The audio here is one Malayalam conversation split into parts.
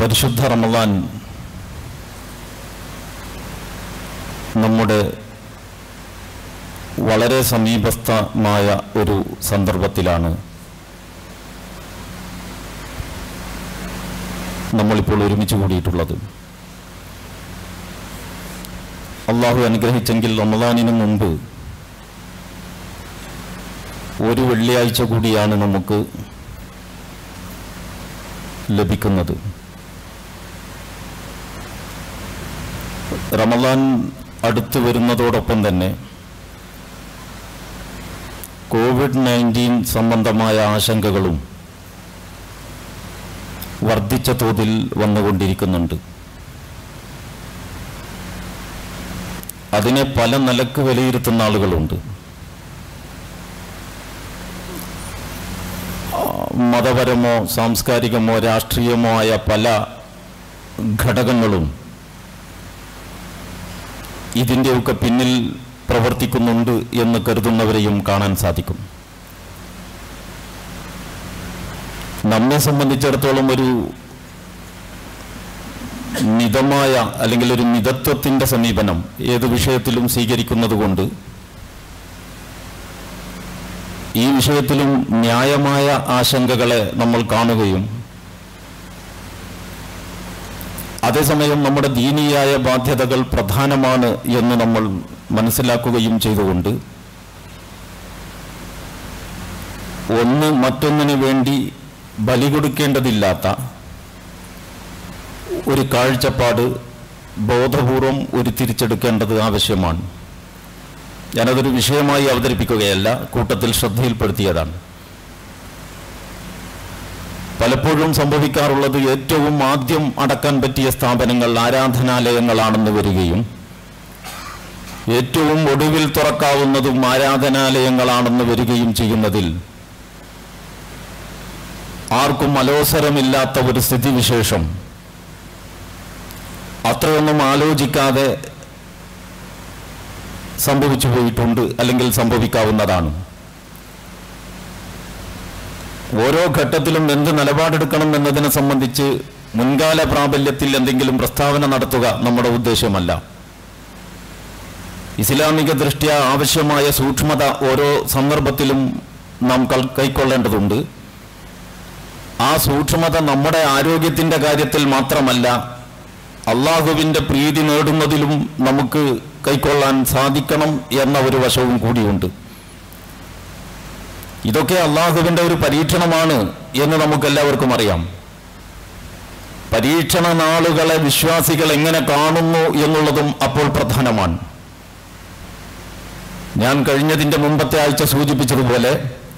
പരിശുദ്ധ റമദാൻ നമ്മുടെ വളരെ സമീപസ്ഥമായ ഒരു സന്ദർഭത്തിലാണ് നമ്മളിപ്പോൾ ഒരുമിച്ച് കൂടിയിട്ടുള്ളത് അള്ളാഹു അനുഗ്രഹിച്ചെങ്കിൽ റമദാനിന് മുമ്പ് ഒരു വെള്ളിയാഴ്ച കൂടിയാണ് നമുക്ക് ലഭിക്കുന്നത് റമദാൻ അടുത്ത് വരുന്നതോടൊപ്പം തന്നെ കോവിഡ് നയൻറ്റീൻ സംബന്ധമായ ആശങ്കകളും വർദ്ധിച്ച തോതിൽ വന്നുകൊണ്ടിരിക്കുന്നുണ്ട് അതിനെ പല നിലക്ക് വിലയിരുത്തുന്ന ആളുകളുണ്ട് ആ, മതപരമോ സാംസ്കാരികമോ രാഷ്ട്രീയമോ ആയ പല ഘടകങ്ങളും ഇതിൻ്റെയൊക്കെ പിന്നിൽ പ്രവർത്തിക്കുന്നുണ്ട് എന്ന് കരുതുന്നവരെയും കാണാൻ സാധിക്കും നമ്മെ സംബന്ധിച്ചിടത്തോളം ഒരു മിതമായ അല്ലെങ്കിൽ ഒരു മിതത്വത്തിൻ്റെ സമീപനം ഏത് വിഷയത്തിലും സ്വീകരിക്കുന്നത് കൊണ്ട് ഈ വിഷയത്തിലും ന്യായമായ ആശങ്കകളെ നമ്മൾ കാണുകയും അതേസമയം നമ്മുടെ ദീനീയായ ബാധ്യതകൾ പ്രധാനമാണ് എന്ന് നമ്മൾ മനസ്സിലാക്കുകയും ചെയ്തുകൊണ്ട് ഒന്ന് മറ്റൊന്നിനു വേണ്ടി ബലി കൊടുക്കേണ്ടതില്ലാത്ത ഒരു കാഴ്ചപ്പാട് ബോധപൂർവം ഉരുത്തിരിച്ചെടുക്കേണ്ടത് ആവശ്യമാണ് ഞാനതൊരു വിഷയമായി അവതരിപ്പിക്കുകയല്ല കൂട്ടത്തിൽ ശ്രദ്ധയിൽപ്പെടുത്തിയതാണ് പലപ്പോഴും സംഭവിക്കാറുള്ളത് ഏറ്റവും ആദ്യം അടക്കാൻ പറ്റിയ സ്ഥാപനങ്ങൾ ആരാധനാലയങ്ങളാണെന്ന് വരികയും ഏറ്റവും ഒടുവിൽ തുറക്കാവുന്നതും ആരാധനാലയങ്ങളാണെന്ന് വരികയും ചെയ്യുന്നതിൽ ആർക്കും അലോസരമില്ലാത്ത ഒരു സ്ഥിതിവിശേഷം അത്രയൊന്നും ആലോചിക്കാതെ സംഭവിച്ചു പോയിട്ടുണ്ട് അല്ലെങ്കിൽ സംഭവിക്കാവുന്നതാണ് ഓരോ ഘട്ടത്തിലും എന്ത് നിലപാടെടുക്കണം എന്നതിനെ സംബന്ധിച്ച് മുൻകാല പ്രാബല്യത്തിൽ എന്തെങ്കിലും പ്രസ്താവന നടത്തുക നമ്മുടെ ഉദ്ദേശമല്ല ഇസ്ലാമിക ദൃഷ്ട്യ ആവശ്യമായ സൂക്ഷ്മത ഓരോ സന്ദർഭത്തിലും നാം കൽ- കൈക്കൊള്ളേണ്ടതുണ്ട് ആ സൂക്ഷ്മത നമ്മുടെ ആരോഗ്യത്തിന്റെ കാര്യത്തിൽ മാത്രമല്ല അള്ളാഹുവിന്റെ പ്രീതി നേടുന്നതിലും നമുക്ക് കൈക്കൊള്ളാൻ സാധിക്കണം എന്ന ഒരു വശവും കൂടിയുണ്ട് ഇതൊക്കെ അള്ളാഹുവിന്റെ ഒരു പരീക്ഷണമാണ് എന്ന് നമുക്കെല്ലാവർക്കും അറിയാം പരീക്ഷണ നാളുകളെ വിശ്വാസികൾ എങ്ങനെ കാണുന്നു എന്നുള്ളതും അപ്പോൾ പ്രധാനമാണ് ഞാൻ കഴിഞ്ഞതിന്റെ മുമ്പത്തെ ആഴ്ച സൂചിപ്പിച്ചതുപോലെ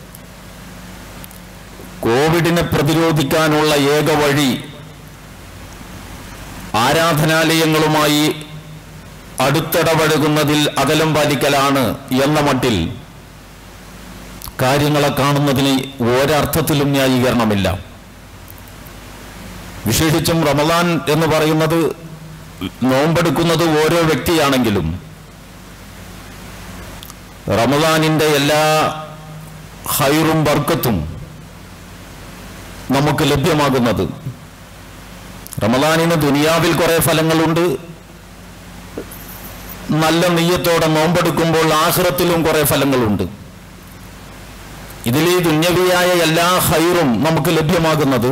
കോവിഡിനെ പ്രതിരോധിക്കാനുള്ള ഏക വഴി ആരാധനാലയങ്ങളുമായി അടുത്തിടപഴകുന്നതിൽ അകലം പാലിക്കലാണ് എന്ന മട്ടിൽ കാര്യങ്ങളെ കാണുന്നതിന് ഒരർത്ഥത്തിലും ന്യായീകരണമില്ല വിശേഷിച്ചും റമദാൻ എന്ന് പറയുന്നത് നോമ്പെടുക്കുന്നത് ഓരോ വ്യക്തിയാണെങ്കിലും റമദാനിന്റെ എല്ലാ ഹൈറും ബർക്കത്തും നമുക്ക് ലഭ്യമാകുന്നത് റമദാനിന് ദുനിയാവിൽ കുറെ ഫലങ്ങളുണ്ട് നല്ല നെയ്യത്തോടെ നോമ്പെടുക്കുമ്പോൾ ആഹ്റത്തിലും കുറെ ഫലങ്ങളുണ്ട് ഇതിൽ ഈ ദുന്യവിയായ എല്ലാ ഹൈറും നമുക്ക് ലഭ്യമാകുന്നത്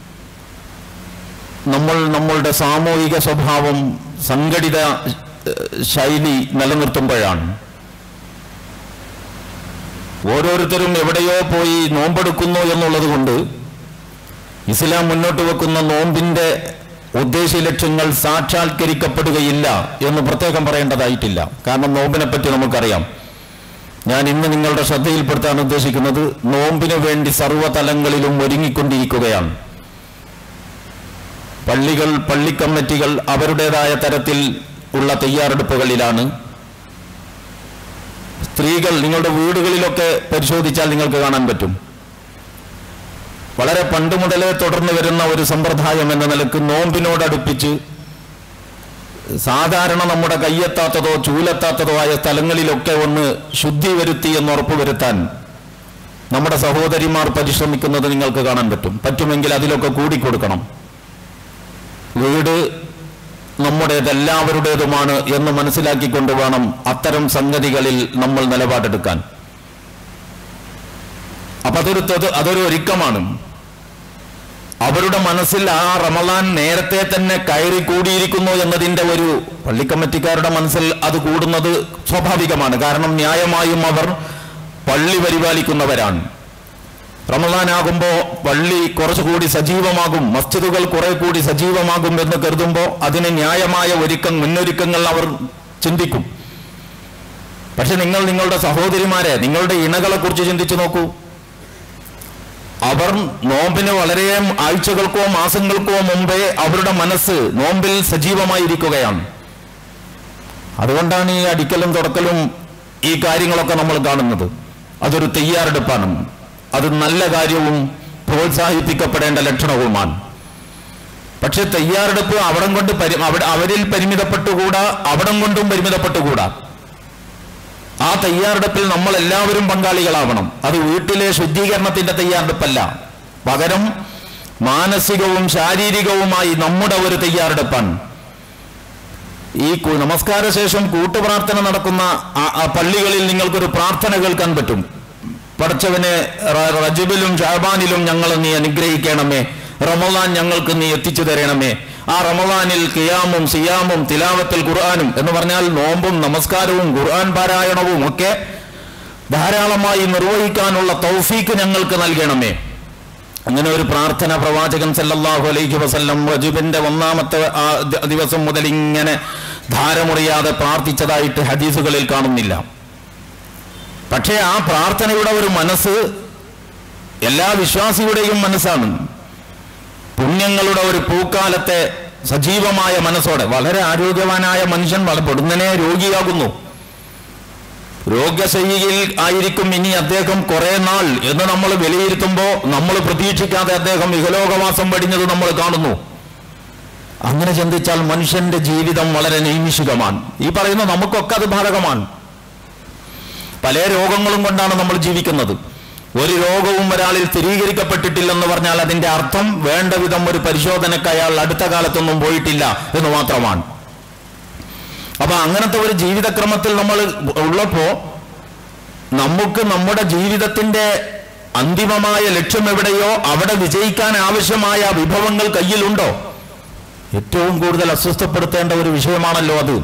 നമ്മൾ നമ്മളുടെ സാമൂഹിക സ്വഭാവം സംഘടിത ഏഹ്, ശൈലി നിലനിർത്തുമ്പോഴാണ് ഓരോരുത്തരും എവിടെയോ പോയി നോമ്പെടുക്കുന്നു എന്നുള്ളത് കൊണ്ട് ഇസ്ലാം മുന്നോട്ട് വെക്കുന്ന നോമ്പിന്റെ ഉദ്ദേശ ലക്ഷ്യങ്ങൾ സാക്ഷാത്കരിക്കപ്പെടുകയില്ല എന്ന് പ്രത്യേകം പറയേണ്ടതായിട്ടില്ല കാരണം നോമ്പിനെ പറ്റി നമുക്കറിയാം ഞാൻ ഇന്ന് നിങ്ങളുടെ ശ്രദ്ധയിൽപ്പെടുത്താൻ ഉദ്ദേശിക്കുന്നത് നോമ്പിനു വേണ്ടി സർവ്വതലങ്ങളിലും ഒരുങ്ങിക്കൊണ്ടിരിക്കുകയാണ് പള്ളികൾ പള്ളിക്കമ്മിറ്റികൾ അവരുടേതായ തരത്തിൽ ഉള്ള തയ്യാറെടുപ്പുകളിലാണ് സ്ത്രീകൾ നിങ്ങളുടെ വീടുകളിലൊക്കെ പരിശോധിച്ചാൽ നിങ്ങൾക്ക് കാണാൻ പറ്റും വളരെ പണ്ട് മുതലേ തുടർന്ന് വരുന്ന ഒരു സമ്പ്രദായം എന്ന നിലക്ക് നോമ്പിനോടടുപ്പിച്ച് സാധാരണ നമ്മുടെ കയ്യെത്താത്തതോ ചൂലെത്താത്തതോ ആയ സ്ഥലങ്ങളിലൊക്കെ ഒന്ന് ശുദ്ധി വരുത്തി എന്ന് ഉറപ്പുവരുത്താൻ നമ്മുടെ സഹോദരിമാർ പരിശ്രമിക്കുന്നത് നിങ്ങൾക്ക് കാണാൻ പറ്റും പറ്റുമെങ്കിൽ അതിലൊക്കെ കൂടിക്കൊടുക്കണം വീട് നമ്മുടേതെല്ലാവരുടേതുമാണ് എന്ന് മനസ്സിലാക്കിക്കൊണ്ട് വേണം അത്തരം സംഗതികളിൽ നമ്മൾ നിലപാടെടുക്കാൻ അപ്പൊ അതൊരു തൊത്- അതൊരു ഒരുക്കമാണ് അവരുടെ മനസ്സിൽ ആ റമദാൻ നേരത്തെ തന്നെ കയറി കൂടിയിരിക്കുന്നു എന്നതിന്റെ ഒരു പള്ളിക്കമ്മിറ്റിക്കാരുടെ മനസ്സിൽ അത് കൂടുന്നത് സ്വാഭാവികമാണ് കാരണം ന്യായമായും അവർ പള്ളി പരിപാലിക്കുന്നവരാണ് റമദാനാകുമ്പോ പള്ളി കുറച്ചുകൂടി സജീവമാകും മസ്ജിദുകൾ കുറെ കൂടി സജീവമാകും എന്ന് കരുതുമ്പോൾ അതിന് ന്യായമായ ഒരുക്കം മുന്നൊരുക്കങ്ങൾ അവർ ചിന്തിക്കും പക്ഷെ നിങ്ങൾ നിങ്ങളുടെ സഹോദരിമാരെ നിങ്ങളുടെ ഇണകളെ കുറിച്ച് ചിന്തിച്ചു നോക്കൂ അവർ നോമ്പിന് വളരെ ആഴ്ചകൾക്കോ മാസങ്ങൾക്കോ മുമ്പേ അവരുടെ മനസ്സ് നോമ്പിൽ സജീവമായിരിക്കുകയാണ് അതുകൊണ്ടാണ് ഈ അടിക്കലും തുടക്കലും ഈ കാര്യങ്ങളൊക്കെ നമ്മൾ കാണുന്നത് അതൊരു തയ്യാറെടുപ്പാണ് അത് നല്ല കാര്യവും പ്രോത്സാഹിപ്പിക്കപ്പെടേണ്ട ലക്ഷണവുമാണ് പക്ഷെ തയ്യാറെടുപ്പ് അവിടം കൊണ്ട് പരി അവിടെ അവരിൽ പരിമിതപ്പെട്ടുകൂടാ അവിടം കൊണ്ടും പരിമിതപ്പെട്ടുകൂടാ ആ തയ്യാറെടുപ്പിൽ നമ്മൾ എല്ലാവരും പങ്കാളികളാവണം അത് വീട്ടിലെ ശുദ്ധീകരണത്തിന്റെ തയ്യാറെടുപ്പല്ല പകരം മാനസികവും ശാരീരികവുമായി നമ്മുടെ ഒരു തയ്യാറെടുപ്പാണ് ഈ കു- നമസ്കാര ശേഷം കൂട്ടുപ്രാർത്ഥന നടക്കുന്ന ആ- ആ പള്ളികളിൽ നിങ്ങൾക്കൊരു പ്രാർത്ഥന കേൾക്കാൻ പറ്റും പടച്ചവനെ റ- റജബിലും ഷാബാനിലും ഞങ്ങൾ നീ അനുഗ്രഹിക്കണമേ റമദാൻ ഞങ്ങൾക്ക് നീ എത്തിച്ചു തരണമേ ആ റമദാനിൽ കിയാമും സിയാമും തിലാവത്തിൽ ഖുർആാനും എന്ന് പറഞ്ഞാൽ നോമ്പും നമസ്കാരവും ഖുർആൻ പാരായണവും ഒക്കെ ധാരാളമായി നിർവഹിക്കാനുള്ള തൗഫീക്ക് ഞങ്ങൾക്ക് നൽകണമേ അങ്ങനെ ഒരു പ്രാർത്ഥന പ്രവാചകൻ സല്ലല്ലാഹു അലൈഹി വസല്ലം റജുബിന്റെ ഒന്നാമത്തെ ആ ദ- ദിവസം മുതൽ ഇങ്ങനെ ധാരമുറിയാതെ പ്രാർത്ഥിച്ചതായിട്ട് ഹദീസുകളിൽ കാണുന്നില്ല പക്ഷേ ആ പ്രാർത്ഥനയുടെ ഒരു മനസ്സ് എല്ലാ വിശ്വാസിയുടെയും മനസ്സാണ് പുണ്യങ്ങളുടെ ഒരു പൂക്കാലത്തെ സജീവമായ മനസ്സോടെ വളരെ ആരോഗ്യവാനായ മനുഷ്യൻ വളരെ പൊടുന്നനെ രോഗിയാകുന്നു രോഗശൈലിയിൽ ആയിരിക്കും ഇനി അദ്ദേഹം കുറെ നാൾ എന്ന് നമ്മൾ വിലയിരുത്തുമ്പോൾ നമ്മൾ പ്രതീക്ഷിക്കാതെ അദ്ദേഹം ഇഹലോകവാസം വെടിഞ്ഞത് നമ്മൾ കാണുന്നു അങ്ങനെ ചിന്തിച്ചാൽ മനുഷ്യന്റെ ജീവിതം വളരെ നൈമിഷികമാണ് ഈ പറയുന്ന നമുക്കൊക്കെ അത് ബാധകമാണ് പല രോഗങ്ങളും കൊണ്ടാണ് നമ്മൾ ജീവിക്കുന്നത് ഒരു രോഗവും ഒരാളിൽ സ്ഥിരീകരിക്കപ്പെട്ടിട്ടില്ലെന്ന് പറഞ്ഞാൽ അതിന്റെ അർത്ഥം വേണ്ട വിധം ഒരു പരിശോധനയ്ക്ക് അയാൾ അടുത്ത കാലത്തൊന്നും പോയിട്ടില്ല എന്ന് മാത്രമാണ് അപ്പൊ അങ്ങനത്തെ ഒരു ജീവിതക്രമത്തിൽ നമ്മൾ ഉള്ളപ്പോ നമുക്ക് നമ്മുടെ ജീവിതത്തിന്റെ അന്തിമമായ ലക്ഷ്യം എവിടെയോ അവിടെ വിജയിക്കാൻ ആവശ്യമായ വിഭവങ്ങൾ കയ്യിലുണ്ടോ ഏറ്റവും കൂടുതൽ അസ്വസ്ഥപ്പെടുത്തേണ്ട ഒരു വിഷയമാണല്ലോ അത്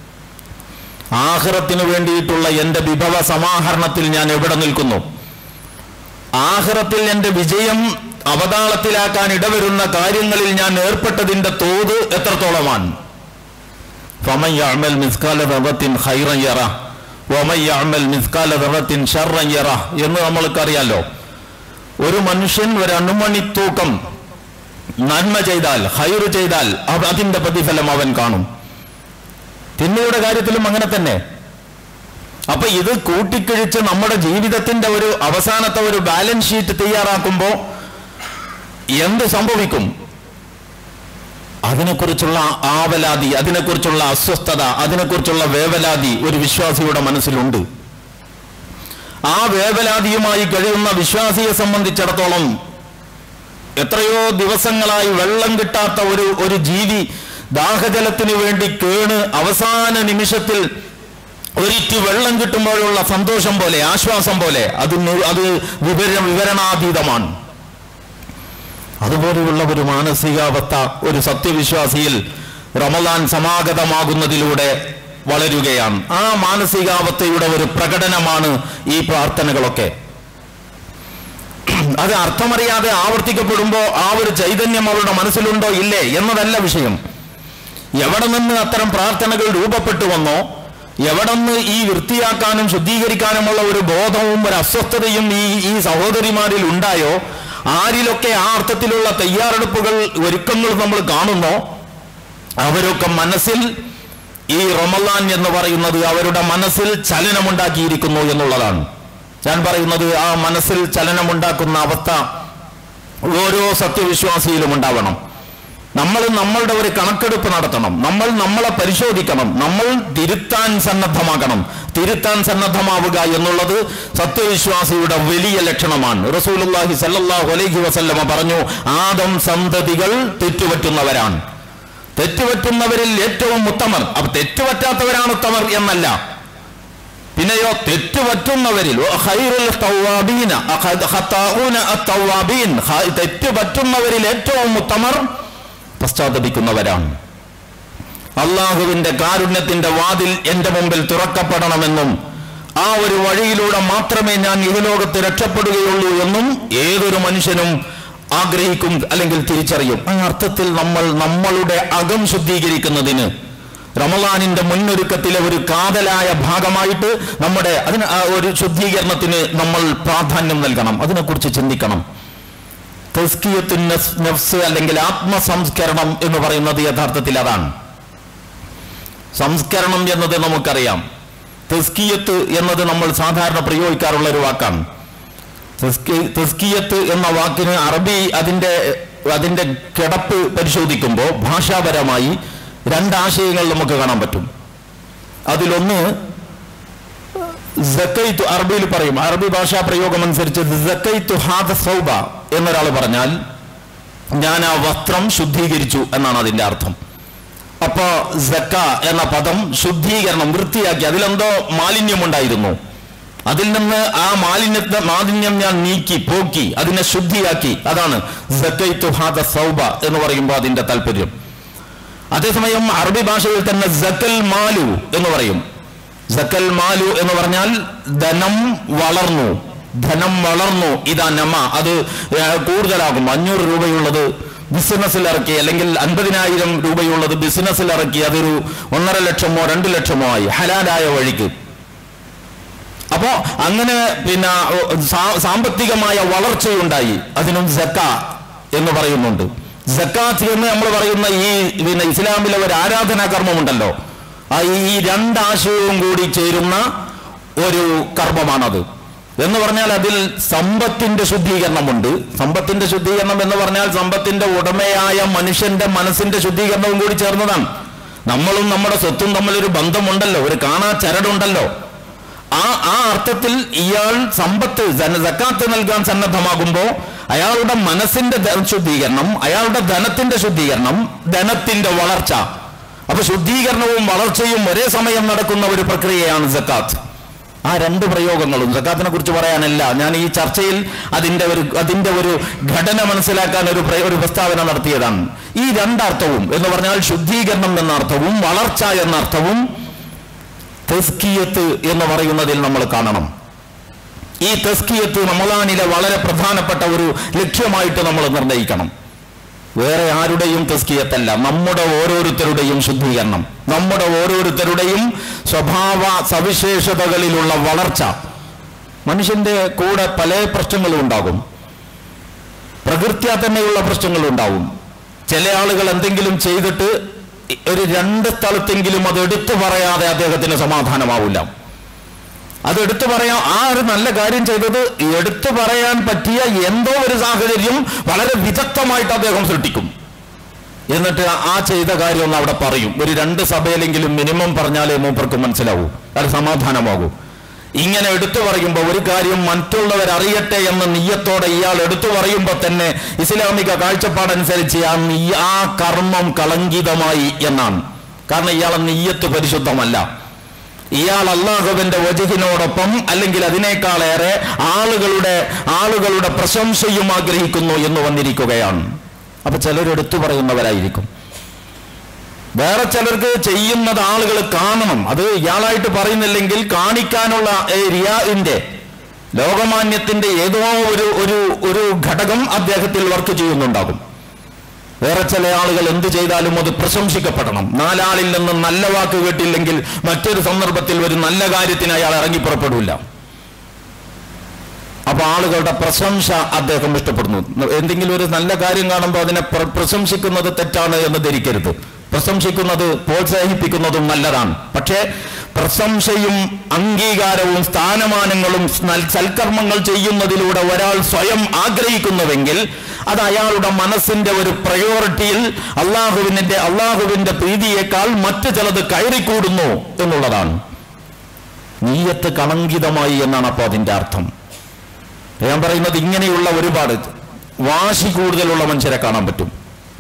ആഹ്റത്തിന് വേണ്ടിയിട്ടുള്ള എന്റെ വിഭവ സമാഹരണത്തിൽ ഞാൻ എവിടെ നിൽക്കുന്നു ആഹ്റത്തിൽ എന്റെ വിജയം അവതാളത്തിലാക്കാൻ ഇടവരുന്ന കാര്യങ്ങളിൽ ഞാൻ ഏർപ്പെട്ടതിന്റെ തോത് എത്രത്തോളമാണ് فمن يعمل مثقال ذرة خيرا يره ومن يعمل مثقال ذرة شرا يره എന്ന് നമ്മൾക്കറിയാലോ ഒരു മനുഷ്യൻ ഒരു അണുമണി തൂക്കം നന്മ ചെയ്താൽ ഹൈറ് ചെയ്താൽ അവ- അതിന്റെ പ്രതിഫലം അവൻ കാണും തിന്മയുടെ കാര്യത്തിലും അങ്ങനെ തന്നെ അപ്പൊ ഇത് കൂട്ടിക്കിഴിച്ച് നമ്മുടെ ജീവിതത്തിന്റെ ഒരു അവസാനത്തെ ഒരു ബാലൻസ് ഷീറ്റ് തയ്യാറാക്കുമ്പോ എന്ത് സംഭവിക്കും അതിനെക്കുറിച്ചുള്ള ആവലാതി അതിനെക്കുറിച്ചുള്ള അസ്വസ്ഥത അതിനെക്കുറിച്ചുള്ള വേവലാതി ഒരു വിശ്വാസിയുടെ മനസ്സിലുണ്ട് ആ വേവലാതിയുമായി കഴിയുന്ന വിശ്വാസിയെ സംബന്ധിച്ചിടത്തോളം എത്രയോ ദിവസങ്ങളായി വെള്ളം കിട്ടാത്ത ഒരു ഒരു ജീവി ദാഹജലത്തിന് വേണ്ടി കേണ് അവസാന നിമിഷത്തിൽ ഒരിറ്റ് വെള്ളം കിട്ടുമ്പോഴുള്ള സന്തോഷം പോലെ ആശ്വാസം പോലെ അത് നി- അത് വിവര വിവരണാതീതമാണ് അതുപോലെയുള്ള ഒരു മാനസികാവസ്ഥ ഒരു സത്യവിശ്വാസിയിൽ റമദാൻ സമാഗതമാകുന്നതിലൂടെ വളരുകയാണ് ആ മാനസികാവസ്ഥയുടെ ഒരു പ്രകടനമാണ് ഈ പ്രാർത്ഥനകളൊക്കെ അത് അർത്ഥമറിയാതെ ആവർത്തിക്കപ്പെടുമ്പോൾ ആ ഒരു ചൈതന്യം അവരുടെ മനസ്സിലുണ്ടോ ഇല്ലേ എന്നതല്ല വിഷയം എവിടെ നിന്ന് അത്തരം പ്രാർത്ഥനകൾ രൂപപ്പെട്ടു വന്നോ എവിടെ നിന്ന് ഈ വൃത്തിയാക്കാനും ശുദ്ധീകരിക്കാനുമുള്ള ഒരു ബോധവും ഒരു അസ്വസ്ഥതയും ഈ ഈ സഹോദരിമാരിൽ ഉണ്ടായോ ആരിലൊക്കെ ആ അർത്ഥത്തിലുള്ള തയ്യാറെടുപ്പുകൾ ഒരുക്കങ്ങൾ നമ്മൾ കാണുന്നോ അവരൊക്കെ മനസ്സിൽ ഈ റമലാൻ എന്ന് പറയുന്നത് അവരുടെ മനസ്സിൽ ചലനമുണ്ടാക്കിയിരിക്കുന്നു എന്നുള്ളതാണ് ഞാൻ പറയുന്നത് ആ മനസ്സിൽ ചലനമുണ്ടാക്കുന്ന അവസ്ഥ ഓരോ സത്യവിശ്വാസിയിലും ഉണ്ടാവണം നമ്മൾ നമ്മളുടെ ഒരു കണക്കെടുപ്പ് നടത്തണം നമ്മൾ നമ്മളെ പരിശോധിക്കണം നമ്മൾ തിരുത്താൻ സന്നദ്ധമാകണം തിരുത്താൻ സന്നദ്ധമാവുക എന്നുള്ളത് സത്യവിശ്വാസിയുടെ വലിയ ലക്ഷണമാണ് റസൂലുള്ളാഹി സല്ലല്ലാഹു അലൈഹി വസല്ലമ പറഞ്ഞു ആദം സന്തതികൾ തെറ്റുപറ്റുന്നവരാണ് തെറ്റുപറ്റുന്നവരിൽ ഏറ്റവും ഉത്തമർ അപ്പൊ തെറ്റുപറ്റാത്തവരാണ് ഉത്തമർ എന്നല്ല പിന്നെയോ തെറ്റുപറ്റുന്നവരിൽ വ ഖൈറുൽ തവ്വാബീന അഖ- ഖത്താഊന അത്തവ്വാബീൻ. ഖ- തെറ്റുപറ്റുന്നവരിൽ ഏറ്റവും ഉത്തമർ പശ്ചാത്തപിക്കുന്നവരാണ് അള്ളാഹുവിന്റെ കാരുണ്യത്തിന്റെ വാതിൽ എന്റെ മുമ്പിൽ തുറക്കപ്പെടണമെന്നും ആ ഒരു വഴിയിലൂടെ മാത്രമേ ഞാൻ ഇഹലോകത്ത് രക്ഷപ്പെടുകയുള്ളൂ എന്നും ഏതൊരു മനുഷ്യനും ആഗ്രഹിക്കും അല്ലെങ്കിൽ തിരിച്ചറിയും ആ അർത്ഥത്തിൽ നമ്മൾ നമ്മളുടെ അകം ശുദ്ധീകരിക്കുന്നതിന് റമലാനിന്റെ മുന്നൊരുക്കത്തിലെ ഒരു കാതലായ ഭാഗമായിട്ട് നമ്മുടെ അതിന് ആ ഒരു ശുദ്ധീകരണത്തിന് നമ്മൾ പ്രാധാന്യം നൽകണം അതിനെക്കുറിച്ച് ചിന്തിക്കണം തസ്കിയത്തുൻ നഫ്സ് നഫ്സ് അല്ലെങ്കിൽ ആത്മസംസ്കരണം എന്ന് പറയുന്നത് യഥാർത്ഥത്തിൽ അതാണ് സംസ്കരണം എന്നത് നമുക്കറിയാം തെസ്കിയത്ത് എന്നത് നമ്മൾ സാധാരണ പ്രയോഗിക്കാറുള്ള ഒരു വാക്കാണ് തെസ്കി- തെസ്കിയത്ത് എന്ന വാക്കിന് അറബി അതിന്റെ അതിന്റെ കിടപ്പ് പരിശോധിക്കുമ്പോൾ ഭാഷാപരമായി രണ്ടാശയങ്ങൾ നമുക്ക് കാണാൻ പറ്റും അതിലൊന്ന് സക്കൈത്തു അറബിയിൽ പറയും അറബി ഭാഷാ പ്രയോഗം അനുസരിച്ച് സക്കൈത്തു ഹാദ സൗബ എന്നൊരാൾ പറഞ്ഞാൽ ഞാൻ ആ വസ്ത്രം ശുദ്ധീകരിച്ചു എന്നാണ് അതിന്റെ അർത്ഥം അപ്പോ സക്ക എന്ന പദം ശുദ്ധീകരണം വൃത്തിയാക്കി അതിലെന്തോ മാലിന്യമുണ്ടായിരുന്നു അതിൽ നിന്ന് ആ മാലിന്യത്തെ മാലിന്യം ഞാൻ നീക്കി പോക്കി അതിനെ ശുദ്ധിയാക്കി അതാണ് സക്കൈത്തു ഹാദ സൗബ എന്ന് പറയുമ്പോൾ അതിന്റെ താല്പര്യം അതേസമയം അറബി ഭാഷയിൽ തന്നെ സക്കൽ മാലു എന്ന് പറയും സക്കൽ മാലു എന്ന് പറഞ്ഞാൽ ധനം വളർന്നു ധനം വളർന്നു ഇതാ നമ അത് ഏർ, കൂടുതലാകും അഞ്ഞൂറ് രൂപയുള്ളത് ബിസിനസ്സിൽ ഇറക്കി അല്ലെങ്കിൽ അൻപതിനായിരം രൂപയുള്ളത് ബിസിനസ്സിൽ ഇറക്കി അതൊരു ഒന്നര ലക്ഷമോ രണ്ട് ലക്ഷമോ ആയി ഹലാലായ വഴിക്ക് അപ്പോ അങ്ങനെ പിന്നെ സാ- സാമ്പത്തികമായ വളർച്ചയുണ്ടായി അതിനും സക്ക എന്ന് പറയുന്നുണ്ട് സക്കാത്ത് എന്ന് നമ്മൾ പറയുന്ന ഈ പിന്നെ ഇസ്ലാമിലെ ഒരു ആരാധനാ കർമ്മമുണ്ടല്ലോ ആ ഈ രണ്ടാശയവും കൂടി ചേരുന്ന ഒരു കർമ്മമാണത് എന്ന് പറഞ്ഞാൽ അതിൽ സമ്പത്തിന്റെ ശുദ്ധീകരണമുണ്ട് സമ്പത്തിന്റെ ശുദ്ധീകരണം എന്ന് പറഞ്ഞാൽ സമ്പത്തിന്റെ ഉടമയായ മനുഷ്യന്റെ മനസ്സിന്റെ ശുദ്ധീകരണവും കൂടി ചേർന്നതാണ് നമ്മളും നമ്മുടെ സ്വത്തും തമ്മിലൊരു ബന്ധമുണ്ടല്ലോ ഒരു കാണാ ചരടുണ്ടല്ലോ ആ ആ അർത്ഥത്തിൽ ഇയാൾ സമ്പത്ത് ജന- സക്കാത്ത് നൽകാൻ സന്നദ്ധമാകുമ്പോൾ അയാളുടെ മനസ്സിന്റെ ധ- ശുദ്ധീകരണം അയാളുടെ ധനത്തിന്റെ ശുദ്ധീകരണം ധനത്തിന്റെ വളർച്ച അപ്പൊ ശുദ്ധീകരണവും വളർച്ചയും ഒരേ സമയം നടക്കുന്ന ഒരു പ്രക്രിയയാണ് സക്കാത്ത് ആ രണ്ട് പ്രയോഗങ്ങളും സക്കാത്തിനെ കുറിച്ച് പറയാനല്ല ഞാൻ ഈ ചർച്ചയിൽ അതിന്റെ ഒരു അതിന്റെ ഒരു ഘടന മനസ്സിലാക്കാൻ ഒരു പ്ര- ഒരു പ്രസ്താവന നടത്തിയതാണ് ഈ രണ്ടർത്ഥവും എന്ന് പറഞ്ഞാൽ ശുദ്ധീകരണം എന്ന അർത്ഥവും വളർച്ച എന്ന അർത്ഥവും തെസ്കിയത്ത് എന്ന് പറയുന്നതിൽ നമ്മൾ കാണണം ഈ തെസ്കിയത്ത് റമദാനിലെ വളരെ പ്രധാനപ്പെട്ട ഒരു ലക്ഷ്യമായിട്ട് നമ്മൾ നിർണ്ണയിക്കണം വേറെ ആരുടെയും തെസ്കിയത്തല്ല നമ്മുടെ ഓരോരുത്തരുടെയും ശുദ്ധീകരണം നമ്മുടെ ഓരോരുത്തരുടെയും സ്വഭാവ സവിശേഷതകളിലുള്ള വളർച്ച മനുഷ്യന്റെ കൂടെ പല പ്രശ്നങ്ങളും ഉണ്ടാകും പ്രകൃത്യാ തന്നെയുള്ള പ്രശ്നങ്ങൾ ഉണ്ടാവും ചില ആളുകൾ എന്തെങ്കിലും ചെയ്തിട്ട് ഒരു രണ്ട് സ്ഥലത്തെങ്കിലും അത് എടുത്തു പറയാതെ അദ്ദേഹത്തിന് സമാധാനമാവില്ല അത് എടുത്തു പറയാൻ ആ ഒരു നല്ല കാര്യം ചെയ്തത് എടുത്തു പറയാൻ പറ്റിയ എന്തോ ഒരു സാഹചര്യം വളരെ വിദഗ്ധമായിട്ട് അദ്ദേഹം സൃഷ്ടിക്കും എന്നിട്ട് ആ ചെയ്ത കാര്യം ഒന്ന് അവിടെ പറയും ഒരു രണ്ട് സഭയിലെങ്കിലും മിനിമം പറഞ്ഞാലേ മൂപ്പർക്ക് മനസ്സിലാവൂ അത് സമാധാനമാകൂ ഇങ്ങനെ എടുത്തു പറയുമ്പോൾ ഒരു കാര്യം മറ്റുള്ളവർ അറിയട്ടെ എന്ന നീയത്തോടെ ഇയാൾ എടുത്തു പറയുമ്പോൾ തന്നെ ഇസ്ലാമിക കാഴ്ചപ്പാടനുസരിച്ച് ആ നീ ആ കർമ്മം കളങ്കിതമായി എന്നാണ് കാരണം ഇയാളെ നീയത്ത് പരിശുദ്ധമല്ല ഇയാൾ അള്ളാഹുവിന്റെ വജഹിനോടൊപ്പം അല്ലെങ്കിൽ അതിനേക്കാളേറെ ആളുകളുടെ ആളുകളുടെ പ്രശംസയും ആഗ്രഹിക്കുന്നു എന്ന് വന്നിരിക്കുകയാണ് അപ്പൊ ചിലർ എടുത്തു പറയുന്നവരായിരിക്കും വേറെ ചിലർക്ക് ചെയ്യുന്നത് ആളുകൾ കാണണം അത് ഇയാളായിട്ട് പറയുന്നില്ലെങ്കിൽ കാണിക്കാനുള്ള ഏ, റിയാഇന്റെ ലോകമാന്യത്തിന്റെ ഏതോ ഒരു ഒരു ഒരു ഘടകം അദ്ദേഹത്തിൽ വർക്ക് ചെയ്യുന്നുണ്ടാകും വേറെ ചില ആളുകൾ എന്ത് ചെയ്താലും അത് പ്രശംസിക്കപ്പെടണം നാലാളിൽ നിന്ന് നല്ല വാക്ക് കേട്ടില്ലെങ്കിൽ മറ്റൊരു സന്ദർഭത്തിൽ ഒരു നല്ല കാര്യത്തിന് അയാൾ ഇറങ്ങി പുറപ്പെടില്ല അപ്പൊ ആളുകളുടെ പ്രശംസ അദ്ദേഹം ഇഷ്ടപ്പെടുന്നു എന്തെങ്കിലും ഒരു നല്ല കാര്യം കാണുമ്പോൾ അതിനെ പ്ര- പ്രശംസിക്കുന്നത് തെറ്റാണ് എന്ന് ധരിക്കരുത് പ്രശംസിക്കുന്നത് പ്രോത്സാഹിപ്പിക്കുന്നതും നല്ലതാണ് പക്ഷേ പ്രശംസയും അംഗീകാരവും സ്ഥാനമാനങ്ങളും നൽ- സൽക്കർമ്മങ്ങൾ ചെയ്യുന്നതിലൂടെ ഒരാൾ സ്വയം ആഗ്രഹിക്കുന്നുവെങ്കിൽ അത് അയാളുടെ മനസ്സിന്റെ ഒരു പ്രയോറിറ്റിയിൽ അള്ളാഹുവിന്റെ അള്ളാഹുവിന്റെ പ്രീതിയേക്കാൾ മറ്റു ചിലത് കയറിക്കൂടുന്നു എന്നുള്ളതാണ് നീയത്ത് കളങ്കിതമായി എന്നാണ് അപ്പോൾ അതിന്റെ അർത്ഥം ഞാൻ പറയുന്നത് ഇങ്ങനെയുള്ള ഒരുപാട് വാശി കൂടുതലുള്ള മനുഷ്യരെ കാണാൻ പറ്റും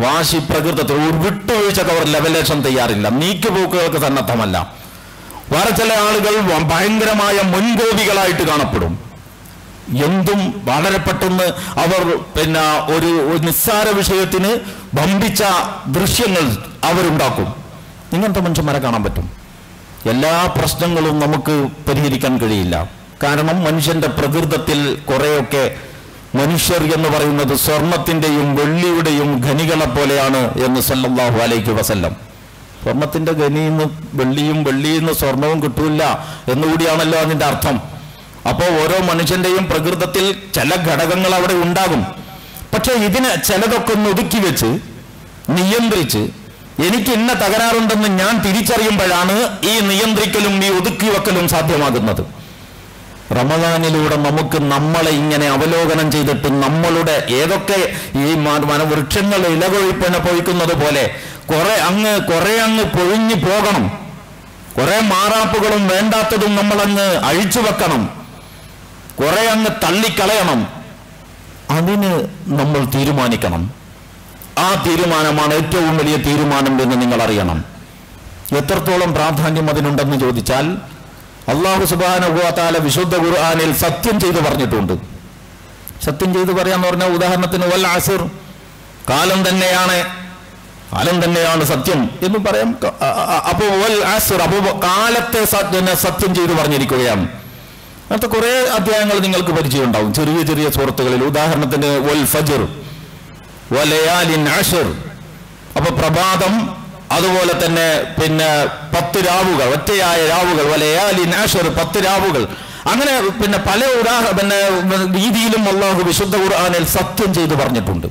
വാശി പ്രകൃതത്തിൽ ഒരു വിട്ടുവീഴ്ചക്ക് അവർ ലെവലേഷൻ തയ്യാറില്ല നീക്കുപോക്കുകൾക്ക് സന്നദ്ധമല്ല വേറെ ചില ആളുകൾ വ- ഭയങ്കരമായ മുൻകോപികളായിട്ട് കാണപ്പെടും എന്തും വളരെ പെട്ടെന്ന് അവർ പിന്നെ ഒരു ഒരു നിസ്സാര വിഷയത്തിന് വമ്പിച്ച ദൃശ്യങ്ങൾ അവരുണ്ടാക്കും ഇങ്ങനത്തെ മനുഷ്യന്മാരെ കാണാൻ പറ്റും എല്ലാ പ്രശ്നങ്ങളും നമുക്ക് പരിഹരിക്കാൻ കഴിയില്ല കാരണം മനുഷ്യന്റെ പ്രകൃതത്തിൽ കുറെയൊക്കെ മനുഷ്യർ എന്ന് പറയുന്നത് സ്വർണത്തിന്റെയും വെള്ളിയുടെയും ഖനികളെ പോലെയാണ് എന്ന് സല്ലല്ലാഹു അലൈഹി വസല്ലം സ്വർണത്തിന്റെ ഖനിന്ന് വെള്ളിയും വെള്ളിയിൽ നിന്ന് സ്വർണവും കിട്ടൂല എന്നുകൂടിയാണല്ലോ അതിന്റെ അർത്ഥം അപ്പോൾ ഓരോ മനുഷ്യന്റെയും പ്രകൃതത്തിൽ ചില ഘടകങ്ങൾ അവിടെ ഉണ്ടാകും പക്ഷെ ഇതിനെ ചിലതൊക്കെ ഒന്ന് ഒതുക്കി വെച്ച് നിയന്ത്രിച്ച് എനിക്ക് ഇന്ന തകരാറുണ്ടെന്ന് ഞാൻ തിരിച്ചറിയുമ്പോഴാണ് ഈ നിയന്ത്രിക്കലും ഈ ഒതുക്കി വെക്കലും സാധ്യമാകുന്നത് റമദാനിലൂടെ നമുക്ക് നമ്മളെ ഇങ്ങനെ അവലോകനം ചെയ്തിട്ട് നമ്മളുടെ ഏതൊക്കെ ഈ മ- വനവൃക്ഷങ്ങൾ ഇലകൊഴിപ്പന പൊഴിക്കുന്നത് പോലെ കുറെ അങ്ങ് കുറെ അങ്ങ് പൊഴിഞ്ഞു പോകണം കുറെ മാറാപ്പുകളും വേണ്ടാത്തതും നമ്മളങ്ങ് അഴിച്ചു വെക്കണം കുറെ അങ്ങ് തള്ളിക്കളയണം അതിന് നമ്മൾ തീരുമാനിക്കണം ആ തീരുമാനമാണ് ഏറ്റവും വലിയ തീരുമാനം എന്ന് നിങ്ങൾ അറിയണം എത്രത്തോളം പ്രാധാന്യം അതിനുണ്ടെന്ന് ചോദിച്ചാൽ അള്ളാഹു സുബാനുഭവത്താല വിശുദ്ധ ഖുർആാനിൽ സത്യം ചെയ്തു പറഞ്ഞിട്ടുണ്ട് സത്യം ചെയ്തു പറയാന്ന് പറഞ്ഞ ഉദാഹരണത്തിന് വൽ ആസിർ കാലം തന്നെയാണ് കാലം തന്നെയാണ് സത്യം എന്ന് പറയാം ക- അ- അ- അപ്പോ വൽ ആസിർ അപ്പോ കാലത്തെ സ- പിന്നെ സത്യം ചെയ്തു പറഞ്ഞിരിക്കുകയാണ് അങ്ങനത്തെ കുറെ അധ്യായങ്ങൾ നിങ്ങൾക്ക് പരിചയം ഉണ്ടാവും ചെറിയ ചെറിയ സുഹൃത്തുക്കളിൽ ഉദാഹരണത്തിന് വൽ ഫജർ വലയാലിൻ ആഷിർ അപ്പൊ പ്രഭാതം അതുപോലെ തന്നെ പിന്നെ പത്ത് രാവുകൾ ഒറ്റയായ രാവുകൾ വലയാലിൻ ആഷിർ പത്ത് രാവുകൾ അങ്ങനെ പിന്നെ പല ഉദാഹ പിന്നെ രീതിയിലും അള്ളാഹു വിശുദ്ധ ഖുർആാനിൽ സത്യം ചെയ്തു പറഞ്ഞിട്ടുണ്ട്